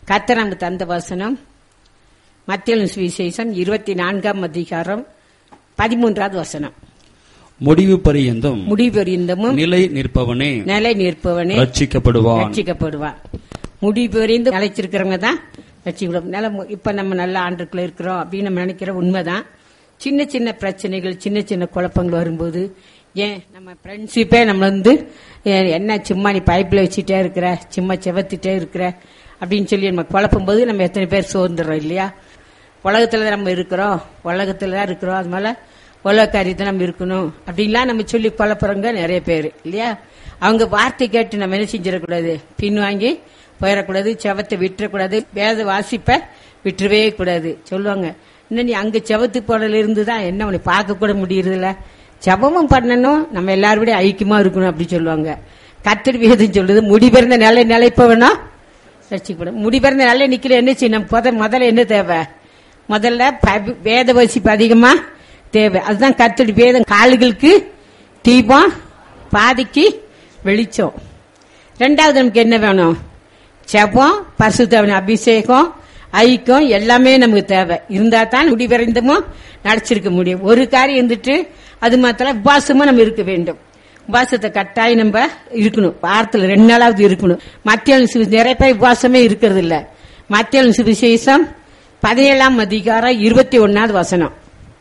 கர்த்தர் நமக்கு தந்த வசனம் மத்திய சுவிசேஷம் இருபத்தி நான்காம் அதிகாரம் பதிமூன்றாவது வசனம் முடிவு பரியந்தம் முடிவெறிந்தமும் நிலை நிற்பவனே நிலை நிற்பவனே ரட்சிக்கப்படுவான் ரட்சிக்கப்படுவான் முடிவெறிந்து நிலைச்சிருக்கிறவங்க தான் ரட்சிக்கப்படும் நில இப்ப நம்ம நல்ல ஆண்டுக்குள்ள இருக்கிறோம் அப்படின்னு நம்ம நினைக்கிற உண்மைதான் சின்ன சின்ன பிரச்சனைகள் சின்ன சின்ன குழப்பங்கள் வரும்போது ஏன் நம்ம ஃப்ரெண்ட்ஷிப்பே நம்ம வந்து ஏன் என்ன சும்மா நீ பைப்பில் வச்சுட்டே இருக்கிற சும்மா செவத்திட்டே இருக்கிற அப்படின்னு சொல்லி நம்ம குழப்பும் போது நம்ம எத்தனை பேர் சோர்ந்துடுறோம் இல்லையா உலகத்துல தான் நம்ம இருக்கிறோம் உலகத்துல தான் இருக்கிறோம் அது மேல உலக காரியத்தை நம்ம இருக்கணும் அப்படின்லாம் நம்ம சொல்லி குழப்புறவங்க நிறைய பேர் இல்லையா அவங்க வார்த்தை கேட்டு நம்ம என்ன செஞ்சிடக்கூடாது பின்வாங்கி போயிடக்கூடாது செவத்தை விட்டுறக்கூடாது வேத வாசிப்ப விட்டுறவே கூடாது சொல்லுவாங்க இன்னும் நீ அங்க செவத்து போனதுல இருந்து தான் என்ன உன்னை பார்க்க கூட முடியறதில்ல ஜபமும் பண்ணணும் நம்ம எல்லாரோட ஐக்கியமா இருக்கணும் அப்படி சொல்லுவாங்க கத்தர் வேதம் சொல்லுது முடிபிறந்த நிலை நிலைப்பவனா ரசிக்கப்படும் முடிபிறந்த நல்ல நிக்கல என்ன செய்யணும் முத முதல்ல என்ன தேவை முதல்ல ப- வேத வசிப்பு அதிகமா தேவை அதுதான் கத்தடி வேதம் கால்களுக்கு தீபம் பாதிக்கு வெளிச்சம் ரெண்டாவது நமக்கு என்ன வேணும் செபம் பரிசுத்தவன் அபிஷேகம் ஐக்கியம் எல்லாமே நமக்கு தேவை இருந்தா தான் முடிவரைந்தமும் நடிச்சிருக்க முடியும் ஒரு காரியம் இருந்துட்டு அது மாத்திரம் உபாசமும் நம்ம இருக்க வேண்டும் உபாசத்தை கட்டாயம் நம்ம இருக்கணும் வாரத்துல ரெண்டு நாளாவது இருக்கணும் மத்திய நிறைய பேர் உபாசமே இருக்கிறது இல்ல மத்திய சுவிசேஷம் பதினேழாம் அதிகாரம் இருபத்தி ஒன்னாவது வசனம்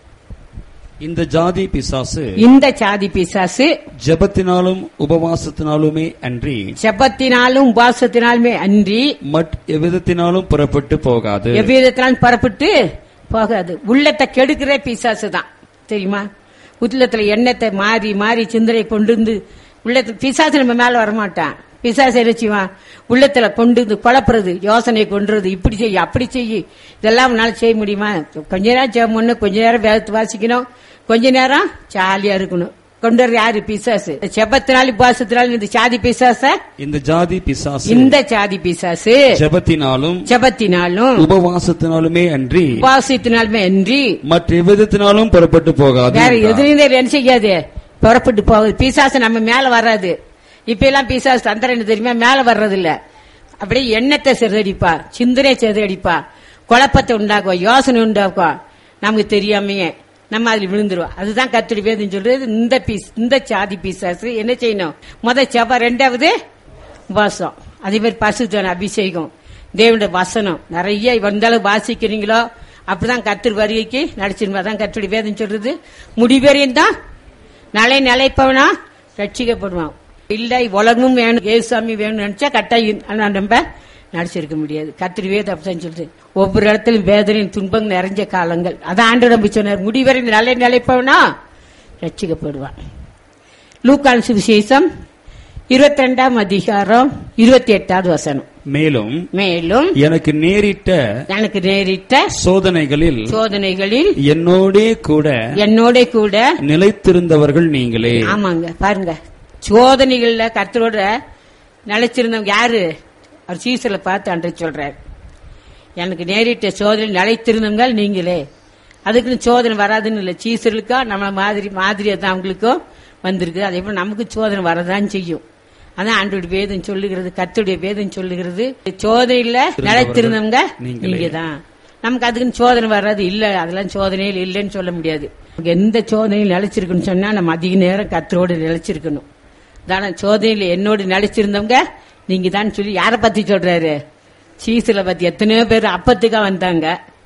இந்த ஜாதி பிசாசு இந்த சாதி பிசாசு ஜெபத்தினாலும் உபவாசத்தினாலுமே அன்றி செபத்தினாலும் உபாசத்தினாலுமே அன்றி மட் எவ்விதத்தினாலும் புறப்பட்டு போகாது எவ்விதத்தினாலும் புறப்பட்டு போகாது உள்ளத்தை கெடுக்கிற பிசாசு தான் தெரியுமா உள்ளத்துல எண்ணத்தை மாறி மாறி சிந்தனை கொண்டு வந்து உள்ளத்துல பிசாசு நம்ம மேல வரமாட்டான் பிசாசு என்ன செய்வான் உள்ளத்துல கொண்டு வந்து குழப்புறது யோசனை கொண்டுறது இப்படி செய்ய அப்படி செய்ய இதெல்லாம் உன்னால செய்ய முடியுமா கொஞ்ச நேரம் ஜெபம் பண்ணணும் கொஞ்ச நேரம் வேதத்தை வாசிக்கணும் கொஞ்ச நேரம் ஜாலியா இருக்கணும் கொண்டு வர்றது யாரு பிசாசு செபத்தினாலும் உபாசத்தினாலும் இந்த சாதி பிசாச இந்த ஜாதி பிசாசு இந்த சாதி பிசாசு ஜெபத்தினாலும் ஜெபத்தினாலும் உபவாசத்தினாலுமே அன்றி உபாசத்தினாலுமே அன்றி மற்ற எவ்விதத்தினாலும் புறப்பட்டு போகாது வேற என்றார். எதுலையும் என்ன செய்யாது புறப்பட்டு போகுது பிசாசு நம்ம மேல வராது இப்ப எல்லாம் பிசாசு தந்திரம் என்ன தெரியுமா மேல வர்றது இல்ல அப்படியே எண்ணத்தை சிதறடிப்பா சிந்தனை சிதறடிப்பா குழப்பத்தை உண்டாக்குவா யோசனை உண்டாக்குவா நமக்கு தெரியாமையே நம்ம அதுல விழுந்துருவோம் அதுதான் கத்துடி வேதம் சொல்றது இந்த பீஸ் இந்த சாதி பிசாசு என்ன செய்யணும் முத செவ்வா ரெண்டாவது உபாசம் அதே மாதிரி பசுத்தன அபிஷேகம் தேவனுடைய வசனம் நிறைய எந்த அளவு வாசிக்கிறீங்களோ அப்படிதான் கத்தர் வருகைக்கு நடிச்சிருமா தான் கத்துடைய வேதம் சொல்றது முடிவரையும் தான் நலை நிலைப்பவனா ரட்சிக்கப்படுவான் இல்லை உலகமும் வேணும் ஏசுசாமி வேணும்னு நினைச்சா கட்டாயம் ஆனா நம்ம நடிச்சிருக்க முடியாது கத்திரி வேதம் அப்படிதான் சொல்றது ஒவ்வொரு இடத்திலும் வேதனையும் துன்பம் நிறைஞ்ச காலங்கள் அதான் ஆண்டு நம்பி சொன்னார் முடிவரை நலை நிலைப்பவனா ரட்சிக்கப்படுவான் லூக்கான் சுவிசேஷம் இருபத்தி ரெண்டாம் அதிகாரம் இருபத்தி எட்டாவது வசனம் மேலும் மேலும் எனக்கு நேரிட்ட எனக்கு நேரிட்ட சோதனைகளில் சோதனைகளில் என்னோடே கூட என்னோட கூட நிலைத்திருந்தவர்கள் நீங்களே ஆமாங்க பாருங்க சோதனைகள்ல கர்த்தரோட நிலைச்சிருந்தவங்க யாரு அவர் சீசல பார்த்து அன்றை சொல்றார் எனக்கு நேரிட்ட சோதனை நிலைத்திருந்தவங்க நீங்களே அதுக்குன்னு சோதனை வராதுன்னு இல்லை சீசர்களுக்கா நம்ம மாதிரி மாதிரியா தான் அவங்களுக்கும் வந்திருக்கு அதே போல நமக்கு சோதனை வரதான் செய்யும் அதான் ஆண்டோட வேதம் சொல்லுகிறது கர்த்தருடைய வேதம் சொல்லுகிறது சோதனையில நிலைத்திருந்தவங்க நீங்களே. நீங்க தான் நமக்கு அதுக்குன்னு சோதனை வராது இல்ல அதெல்லாம் சோதனையில் இல்லைன்னு சொல்ல முடியாது நமக்கு எந்த சோதனையில் நிலைச்சிருக்குன்னு சொன்னா நம்ம அதிக நேரம் கத்தரோடு நிலைச்சிருக்கணும் தானே சோதனையில் என்னோடு நிலைச்சிருந்தவங்க நீங்க தான் சொல்லி யாரை பத்தி சொல்றாரு சீசில பத்தி எத்தனையோ பேர் அப்பத்துக்கா வந்தாங்க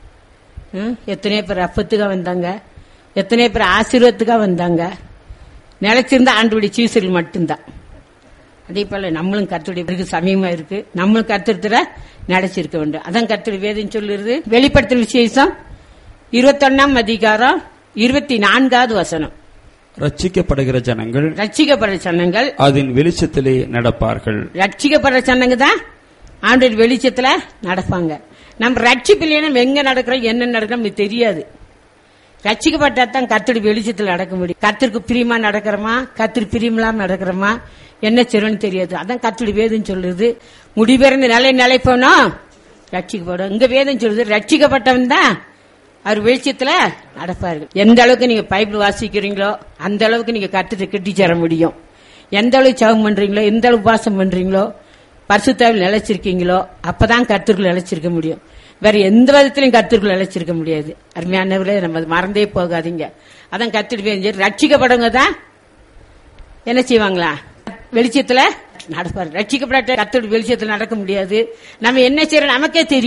ம், எத்தனையோ பேர் அப்பத்துக்கா வந்தாங்க எத்தனையோ பேர் ஆசீர்வாதத்துக்கா வந்தாங்க நிலைச்சிருந்தா ஆண்டுடைய சீசர்கள் மட்டும்தான் அதே போல நம்மளும் கர்த்தருடைய பிறகு சமயமா இருக்கு நம்மளும் கர்த்தத்துல நினைச்சிருக்க வேண்டும் அதான் கர்த்தருடைய வேதம் சொல்லுறது வெளிப்படுத்தல் விசேஷம் இருபத்தொன்னாம் அதிகாரம் இருபத்தி நான்காவது வசனம் ரட்சிக்கப்படுகிற ஜனங்கள் ரட்சிக்கப்படுற சனங்கள் அதன் வெளிச்சத்திலே நடப்பார்கள் ரட்சிக்கப்படுற சனங்க தான் ஆண்டோட வெளிச்சத்துல நடப்பாங்க நம்ம ரட்சிப்பில்லைன்னா நம்ம எங்க நடக்கிறோம் என்ன நடக்கிறோம் நமக்கு தெரியாது ரட்சிக்கப்பட்டா தான் கத்தடி வெளிச்சத்துல நடக்க முடியும் கத்திற்கு பிரியமா நடக்கிறோமா கத்திரி பிரியமில்லாம நடக்கிறோமா என்ன செய்யணும்னு தெரியாது அதான் கத்தடி வேதம் சொல்லுது முடிபிறந்த நிலை நிலைப்போனா ரட்சிக்கப்படும் இங்க வேதம் சொல்லுது ரட்சிக்கப்பட்டவன் தான் அவர் வெளிச்சத்துல நடப்பார்கள் எந்த அளவுக்கு நீங்க பைபிள் வாசிக்கிறீங்களோ அந்த அளவுக்கு நீங்க கத்துட்டு கட்டி சேர முடியும் எந்த அளவுக்கு ஜெபம் பண்றீங்களோ எந்த அளவுக்கு உபாசம் பண்றீங்களோ பரிசுத்தாவில் நிலைச்சிருக்கீங்களோ அப்பதான் கர்த்தர்கள் நிலைச்சிருக்க முடியும் வேற எந்த விதத்திலையும் கர்த்தர்கள் நிலைச்சிருக்க முடியாது அருமையானவர்களே நம்ம அதை மறந்தே போகாதீங்க அதான் கத்துட்டு ரட்சிக்கப்படவங்க தான் என்ன செய்வாங்களா வெளிச்சத்துல நடப்பாரு ரட்சிக்கப்படாட்ட கத்தோட வெளிச்சத்துல நடக்க முடியாது நம்ம என்ன செய்யறோம் நமக்கே தெரியும்